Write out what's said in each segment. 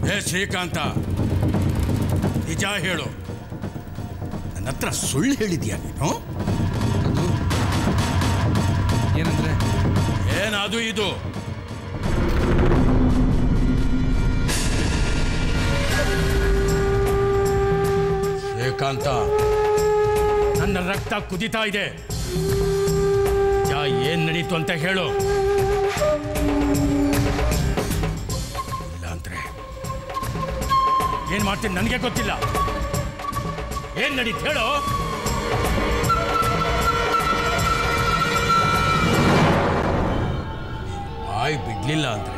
ಹೇ ಶ್ರೀಕಾಂತ ನಿಜ ಹೇಳು ನನ್ನ ಹತ್ರ ಸುಳ್ಳು ಹೇಳಿದ್ಯಾ ನೀನು ಏನಂದ್ರೆ ಏನದು ಇದು ಶ್ರೀಕಾಂತ ನನ್ನ ರಕ್ತ ಕುದಿತಾ ಇದೆ ನಿಜ ಏನ್ ನಡೀತು ಅಂತ ಹೇಳು ಇಲ್ಲ ಅಂದ್ರೆ ಏನ್ ಮಾಡ್ತೀನಿ ನನಗೆ ಗೊತ್ತಿಲ್ಲ ಏನ್ ನಡೀತು ಹೇಳು ಬಾಯಿ ಬಿಡ್ಲಿಲ್ಲ ಅಂದ್ರೆ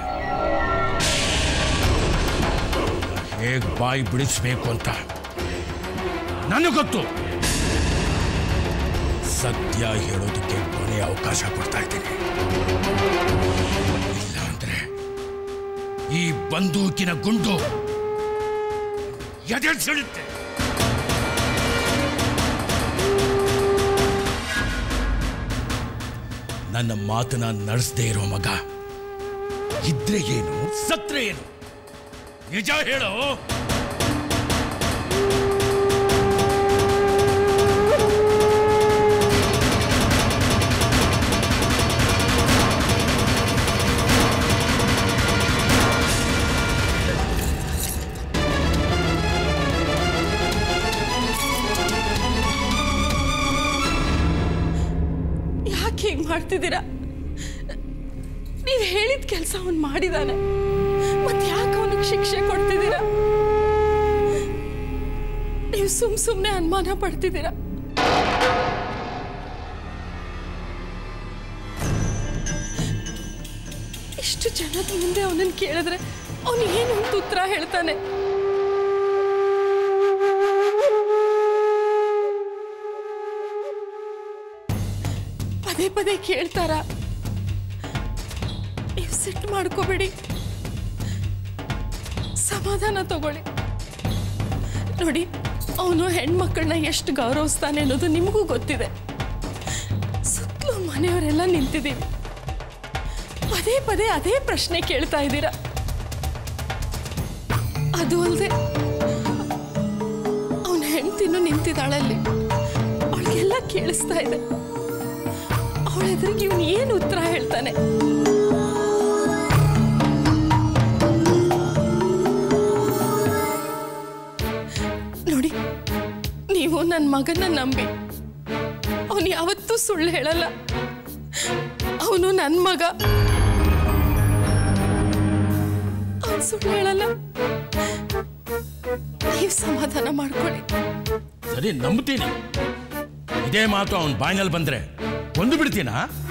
ಹೇಗ್ ಬಾಯಿ ಬಿಡಿಸ್ಬೇಕು ಅಂತ ನನಗೆ ಗೊತ್ತು ಸತ್ಯ ಹೇಳೋದಕ್ಕೆ ಕೊನೆ ಅವಕಾಶ ಕೊಡ್ತಾ ಇದ್ದೀನಿ ಇಲ್ಲ ಅಂದ್ರೆ ಈ ಬಂದೂಕಿನ ಗುಂಡು ಎದೆಳ್ಸಿಡುತ್ತೆ ನನ್ನ ಮಾತನ್ನ ನಡೆಸದೇ ಇರೋ ಮಗ ಇದ್ರೆ ಏನು ಸತ್ರೆ ಏನು ನಿಜ ಹೇಳು ಯಾಕೆ ಹೀಗೆ ಮಾಡ್ತಿದ್ದೀರಾ ನೀವು ಹೇಳಿದ ಕೆಲಸ ಅವನು ಮಾಡಿದಾನೆ ಮತ್ತೆ ಯಾಕೆ ಅವನಿಗೆ ಶಿಕ್ಷೆ ಕೊಡ್ತಿದ್ದೀರಾ ನೀವು ಸುಮ್ ಸುಮ್ಮನೆ ಅನುಮಾನ ಪಡ್ತಿದ್ದೀರಾ ಇಷ್ಟು ಜನದ ಮುಂದೆ ಅವನನ್ನು ಕೇಳಿದ್ರೆ ಅವನು ಏನು ಅಂತ ಉತ್ತರ ಹೇಳ್ತಾನೆ ಪದೇ ಪದೇ ಕೇಳ್ತಾರ ನೀವು ಸಿಟ್ಟು ಮಾಡ್ಕೋಬೇಡಿ ಸಮಾಧಾನ ತಗೊಳ್ಳಿ ನೋಡಿ ಅವನು ಹೆಣ್ಮಕ್ಳನ್ನ ಎಷ್ಟು ಗೌರವಿಸ್ತಾನೆ ಅನ್ನೋದು ನಿಮಗೂ ಗೊತ್ತಿದೆ ಸುತ್ತಲೂ ಮನೆಯವರೆಲ್ಲ ನಿಂತಿದ್ದೀವಿ ಪದೇ ಪದೇ ಅದೇ ಪ್ರಶ್ನೆ ಕೇಳ್ತಾ ಇದ್ದೀರಾ ಅದು ಅಲ್ಲದೆ ಅವನ ಹೆಂಡ್ತಿನೂ ನಿಂತಿದ್ದಾಳಲ್ಲಿ ಅವಳಿಗೆಲ್ಲ ಕೇಳಿಸ್ತಾ ಇದೆ ಅವಳ ಎದುರಿಗೆ ಇವನು ಏನು ಉತ್ತರ ಹೇಳ್ತಾನೆ ನೋಡಿ ನೀವು ನನ್ನ ಮಗನ ನಂಬಿ ಅವನು ಯಾವತ್ತೂ ಸುಳ್ಳು ಹೇಳಲ್ಲ ಅವನು ನನ್ನ ಮಗ ಅವನು ಸುಳ್ಳು ಹೇಳಲ್ಲ ನೀವು ಸಮಾಧಾನ ಮಾಡ್ಕೊಳ್ಳಿ ಸರಿ ನಂಬ್ತೀನಿ ಇದೇ ಮಾತು ಅವನ ಬಾಯಿನಲ್ಲಿ ಬಂದ್ರೆ ಕೊಂದು ಬಿಡ್ತೀನಾ